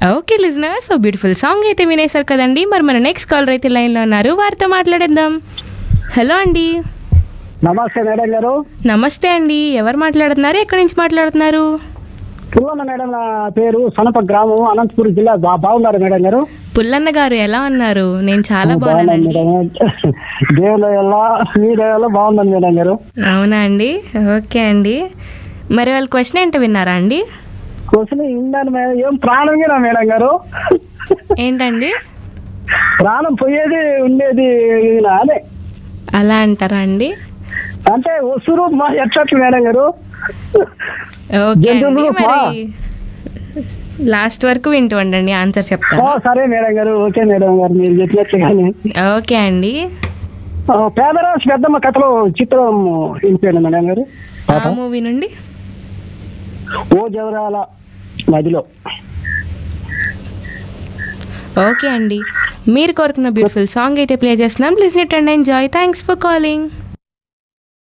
okay listener so beautiful song అయితే వినేశారు కదండి మరి మన నెక్స్ట్ కాలర్ అయితే లైన్లో ఉన్నారు వారితో మాట్లాడేద్దాం హలో అండి నమస్తే మేడం గారు నమస్తే అండి ఎవరు మాట్లాడుతున్నారు ఎక్కడి నుంచి మాట్లాడుతున్నారు పుల్లన్న మేడం నా పేరు సనప గ్రామం అనంతపురం జిల్లా బా బాగున్నారు మేడం గారు పుల్లన్న గారు ఎలా ఉన్నారు నేను చాలా బాగున్నాను బాగున్నానండి మేడం దేవుల ఎలా మీ దయవల్ల బాగున్నాను మేడం గారు అవునా అండి ఓకే అండి మరి వాళ్ళ క్వశ్చన్ ఏంటో విన్నారా అండి క్వశ్చన్ ఇందాను మేడం ఏం ప్రాణంగా మేడం గారు ఏంటండి ప్రాణం పోయేది ఉండేది ఈయన అదే అలా అంటారా అండి అంటే వస్తురు మా ఎట్లట్లు మేడం గారు ఓకే అండి జంతువులు మరి లాస్ట్ వరకు వింటూ ఉండండి ఆన్సర్ ఓ, చెప్తాను సరే మేడం గారు ఓకే మేడం గారు మీరు చెప్పినట్లు కానీ ఓకే అండి ఓ, పేదరాశి పెద్దమ్మ కథలో చిత్రం వినిపోయాను మేడం గారు ఆ మూవీ నుండి ఓ జవరాల నదిలో ఓకే అండి మీరు కోరుకున్న బ్యూటిఫుల్ సాంగ్ అయితే ప్లే చేస్తున్నాం please net and enjoy thanks for calling